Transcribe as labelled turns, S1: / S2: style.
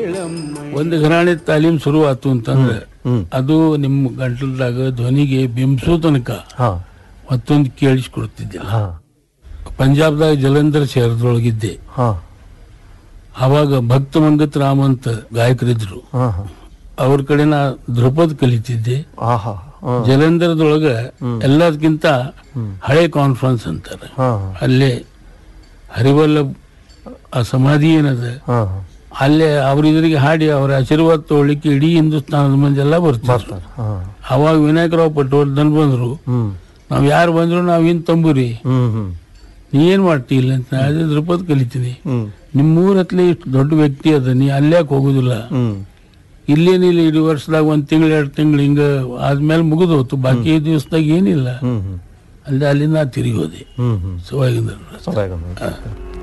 S1: ಒಂದು ಘರಾಣೆ ತಾಲೀಮ್ ಶುರು ಆತು ಅಂತಂದ್ರೆ
S2: ಹ್ಮ್
S1: ಅದು ನಿಮ್ಮ ಗಂಟಲದಾಗ ಧ್ವನಿಗೆ ಬಿಂಬಿಸೋ ತನಕ
S2: ಹಾ
S1: ಮತ್ತೊಂದು ಕೇಳಿಸ್ಕೊಡ್ತಿದ್ದಿಲ್ಲ
S2: ಹಾ
S1: ಪಂಜಾಬ್ದಾಗ ಜಲಂಧರ್ ಶಹರದೊಳಗಿದ್ದೆ
S2: ಹಾ
S1: ಅವಾಗ ಭಕ್ತ ಮಂಗತ್ ರಾಮ್ ಅಂತ ಗಾಯಕರಿದ್ರು
S2: ಹಾ ಹಾ
S1: ಅವ್ರ ಕಡೆ ನಾ ಧ್ರುಪದ್ ಕಲಿತಿದ್ದೆ
S2: ಆಹಾ ಹಾ
S1: ಜಲಂಧರದೊಳಗ ಎಲ್ಲದಕ್ಕಿಂತ ಹಳೆ ಕಾನ್ಫರೆನ್ಸ್ ಅಂತಾರೆ
S2: ಹಾ
S1: ಅಲ್ಲೇ ಹರಿವಲ್ಲಭ್ ಆ ಸಮಾಧಿ ಏನದ
S2: ಹಾ
S1: ಅಲ್ಲೇ ಅವ್ರ ಇದ್ರಿಗೆ ಹಾಡಿ ಅವ್ರ ಆಶೀರ್ವಾದ ತಗೊಳ್ಳಿಕ್ಕೆ ಇಡೀ ಹಿಂದೂಸ್ತಾನದ ಮಂದಿ ಎಲ್ಲ ಬರ್ತಾರೆ
S2: ಬರ್ತಾರೆ ಹಾ
S1: ಅವಾಗ ವಿನಾಯಕರಾವ್ ಪಟವರ್ಧನ್ ಬಂದ್ರು
S2: ಹ್ಮ್
S1: ನಾವ್ ಯಾರು ಬಂದ್ರು ನಾವ್ ಇನ್ ತಂಬುರಿ
S2: ಹ್ಮ್ ಹ್ಮ್
S1: ನೀ ಏನ್ ಮಾಡ್ತಿ ಇಲ್ಲ ಅಂತ ನಾ ಅದೇ ದ್ರುಪದ್ ಕಲಿತೀನಿ
S2: ಹ್ಮ್
S1: ನಿಮ್ಮ ಊರತ್ಲೆ ಇಷ್ಟು ದೊಡ್ಡ ವ್ಯಕ್ತಿ ಅದ ನೀ ಅಲ್ಯಾಕ್ ಹೋಗುದಿಲ್ಲ
S2: ಹ್ಮ್
S1: ಇಲ್ಲೇನಿಲ್ಲ ಇಡೀ ವರ್ಷದಾಗ ಒಂದ್ ತಿಂಗಳು ಎರಡು ತಿಂಗಳು ಹಿಂಗ ಆದ್ಮೇಲೆ ಮುಗಿದು ಹೋತು ಬಾಕಿ ದಿವಸದಾಗ ಏನಿಲ್ಲ
S2: ಹ್ಮ್ ಹ್ಮ್
S1: ಅಲ್ಲದೆ ಅಲ್ಲಿಂದ ತಿರುಗಿ ಹೋದೆ
S2: ಹ್ಮ್ ಹ್ಮ್
S1: ಸುವಾಗಿಂದ
S2: ಸರಿಯಾಗಿ